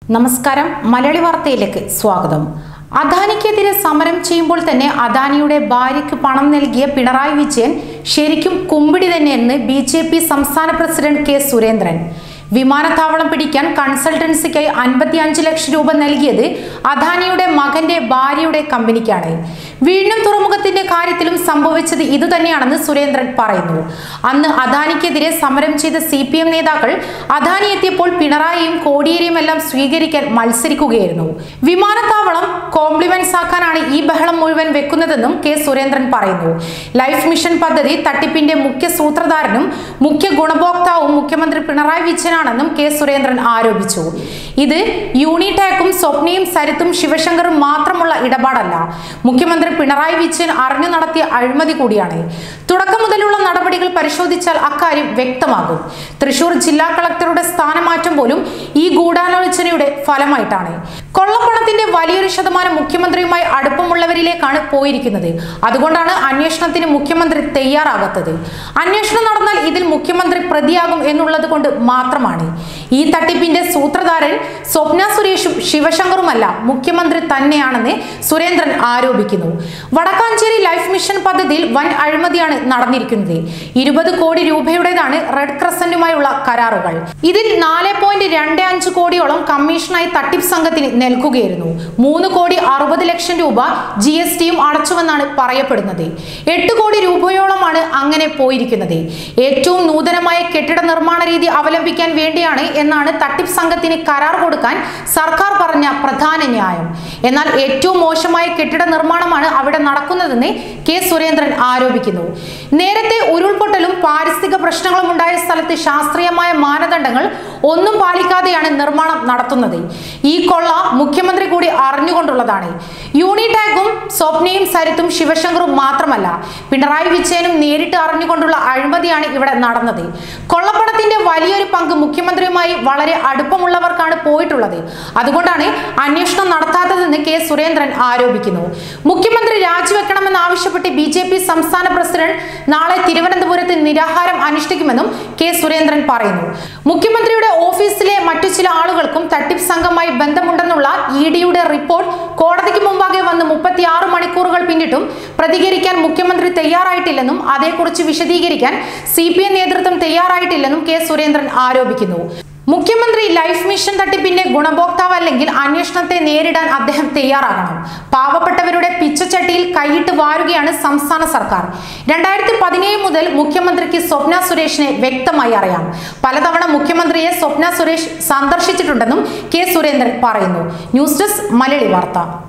നമസ്കാരം മലയാളി വാർത്തയിലേക്ക് സ്വാഗതം അദാനിക്കെതിരെ സമരം ചെയ്യുമ്പോൾ തന്നെ അദാനിയുടെ ഭാര്യയ്ക്ക് പണം നൽകിയ പിണറായി വിജയൻ ശരിക്കും കുമ്പിടി തന്നെയെന്ന് ബി ജെ പി സംസ്ഥാന പ്രസിഡന്റ് കെ സുരേന്ദ്രൻ വിമാനത്താവളം പിടിക്കാൻ കൺസൾട്ടൻസിക്കായി അൻപത്തി അഞ്ച് ലക്ഷം രൂപ നൽകിയത് അദാനിയുടെ മകന്റെ ഭാര്യയുടെ കമ്പനിക്കാണ് വീണ്ടും തുറമുഖത്തിന്റെ കാര്യത്തിലും സംഭവിച്ചത് ഇതുതന്നെയാണെന്ന് സുരേന്ദ്രൻ പറയുന്നു അന്ന് അദാനിക്കെതിരെ സമരം ചെയ്ത സി പി എം നേതാക്കൾ അദാനി എത്തിയപ്പോൾ പിണറായിയും കോടിയേരിയും എല്ലാം സ്വീകരിക്കാൻ മത്സരിക്കുകയായിരുന്നു വിമാനത്താവളം കോംപ്ലിമെന്റ്സ് ആക്കാനാണ് ഈ ബഹളം മുഴുവൻ വെക്കുന്നതെന്നും കെ സുരേന്ദ്രൻ പറയുന്നു ലൈഫ് മിഷൻ പദ്ധതി തട്ടിപ്പിന്റെ മുഖ്യ സൂത്രധാരനും മുഖ്യ ഗുണഭോക്താവും മുഖ്യമന്ത്രി പിണറായി വിജയനാണെന്നും കെ സുരേന്ദ്രൻ ആരോപിച്ചു ഇത് യൂണിടാക്കും സ്വപ്നയും സരിത്തും ശിവശങ്കറും മാത്രമുള്ള ഇടപാടല്ല മുഖ്യമന്ത്രി പിണറായി വിജയൻ അറിഞ്ഞു നടത്തിയ അഴിമതി കൂടിയാണ് തുടക്കം മുതലുള്ള നടപടികൾ പരിശോധിച്ചാൽ അക്കാര്യം വ്യക്തമാകും തൃശൂർ ജില്ലാ കളക്ടറുടെ സ്ഥാനമാറ്റം പോലും ഈ ഗൂഢാലോചനയുടെ ഫലമായിട്ടാണ് കൊള്ളപ്പണത്തിന്റെ വലിയൊരു ശതമാനം മുഖ്യമന്ത്രിയുമായി അടുപ്പമുള്ളവരിലേക്കാണ് പോയിരിക്കുന്നത് അതുകൊണ്ടാണ് അന്വേഷണത്തിന് മുഖ്യമന്ത്രി തയ്യാറാകാത്തത് അന്വേഷണം നടന്നാൽ ഇതിൽ മുഖ്യമന്ത്രി പ്രതിയാകും എന്നുള്ളത് കൊണ്ട് മാത്രമാണ് ഈ തട്ടിപ്പിന്റെ സൂത്രധാരൻ സ്വപ്ന സുരേഷും ശിവശങ്കറുമല്ല മുഖ്യമന്ത്രി തന്നെയാണെന്ന് സുരേന്ദ്രൻ ആരോപിക്കുന്നു വടക്കാഞ്ചേരി ലൈഫ് മിഷൻ പദ്ധതിയിൽ വൻ അഴിമതിയാണ് നടന്നിരിക്കുന്നത് ഇരുപത് കോടി രൂപയുടേതാണ് റെഡ് ക്രസന്റുമായുള്ള കരാറുകൾ ഇതിൽ നാല് പോയിന്റ് രണ്ട് അഞ്ച് കോടിയോളം കമ്മീഷനായി തട്ടിപ്പ് സംഘത്തിന് നൽകുകയായിരുന്നു മൂന്ന് കോടി അറുപത് ലക്ഷം രൂപ ജി എസ് ടിയും അടച്ചുവെന്നാണ് പറയപ്പെടുന്നത് എട്ട് കോടി രൂപയോളമാണ് അങ്ങനെ പോയിരിക്കുന്നത് ഏറ്റവും നൂതനമായ കെട്ടിട നിർമ്മാണ രീതി അവലംബിക്കാൻ വേണ്ടിയാണ് എന്നാണ് തട്ടിപ്പ് സംഘത്തിന് കരാർ കൊടുക്കാൻ സർക്കാർ പറഞ്ഞ പ്രധാന ന്യായം എന്നാൽ ഏറ്റവും മോശമായ കെട്ടിട നിർമ്മാണമാണ് അവിടെ നടക്കുന്നതെന്ന് കെ സുരേന്ദ്രൻ ആരോപിക്കുന്നു നേരത്തെ ഉരുൾപൊട്ടലും പാരിസ്ഥിതിക പ്രശ്നങ്ങളും ഉണ്ടായ സ്ഥലത്ത് ശാസ്ത്രീയമായ മാനദണ്ഡങ്ങൾ ഒന്നും പാലിക്കാതെയാണ് നിർമ്മാണം നടത്തുന്നത് ഈ കൊള്ള മുഖ്യമന്ത്രി കൂടി അറിഞ്ഞുകൊണ്ടുള്ളതാണ് യൂണിടാഗും സ്വപ്നയും സരിത്തും ശിവശങ്കറും മാത്രമല്ല പിണറായി വിജയനും നേരിട്ട് അറിഞ്ഞുകൊണ്ടുള്ള അഴിമതിയാണ് ഇവിടെ നടന്നത് കൊള്ളപ്പണത്തിന്റെ വലിയൊരു പങ്ക് മുഖ്യമന്ത്രിയുമായി വളരെ അടുപ്പമുള്ളവർക്കാണ് പോയിട്ടുള്ളത് അതുകൊണ്ടാണ് അന്വേഷണം നടത്താത്തതെന്ന് കെ സുരേന്ദ്രൻ ആരോപിക്കുന്നു മുഖ്യമന്ത്രി രാജിവെക്കണമെന്ന് ആവശ്യപ്പെട്ട് ബി ജെ പി സംസ്ഥാന പ്രസിഡന്റ് നാളെ തിരുവനന്തപുരത്ത് നിരാഹാരം അനുഷ്ഠിക്കുമെന്നും കെ സുരേന്ദ്രൻ പറയുന്നു മുഖ്യമന്ത്രിയുടെ ഓഫീസിലെ മറ്റു ചില ആളുകൾക്കും തട്ടിപ്പ് സംഘമായി ബന്ധമുണ്ടെന്നുള്ള ഇ ഡിയുടെ റിപ്പോർട്ട് കോടതിക്ക് മുമ്പാകെ വന്ന് മുപ്പത്തിയാറ് മണിക്കൂറുകൾ പിന്നിട്ടും പ്രതികരിക്കാൻ മുഖ്യമന്ത്രി തയ്യാറായിട്ടില്ലെന്നും അതേക്കുറിച്ച് വിശദീകരിക്കാൻ സി പി എം നേതൃത്വം തയ്യാറായിട്ടില്ലെന്നും കെ സുരേന്ദ്രൻ ആരോപിക്കുന്നു മുഖ്യമന്ത്രി ലൈഫ് മിഷൻ തട്ടിപ്പിന്റെ ഗുണഭോക്താവല്ലെങ്കിൽ അന്വേഷണത്തെ നേരിടാൻ അദ്ദേഹം തയ്യാറാകണം പാവപ്പെട്ടവരുടെ പിച്ചച്ചട്ടിയിൽ കൈയിട്ട് വാരുകയാണ് സംസ്ഥാന സർക്കാർ രണ്ടായിരത്തി പതിനേഴ് മുതൽ മുഖ്യമന്ത്രിക്ക് സ്വപ്ന സുരേഷിനെ വ്യക്തമായി അറിയാം പലതവണ മുഖ്യമന്ത്രിയെ സ്വപ്ന സുരേഷ് സന്ദർശിച്ചിട്ടുണ്ടെന്നും കെ സുരേന്ദ്രൻ പറയുന്നു ന്യൂസ് ഡെസ്ക് മലയാളി വാർത്ത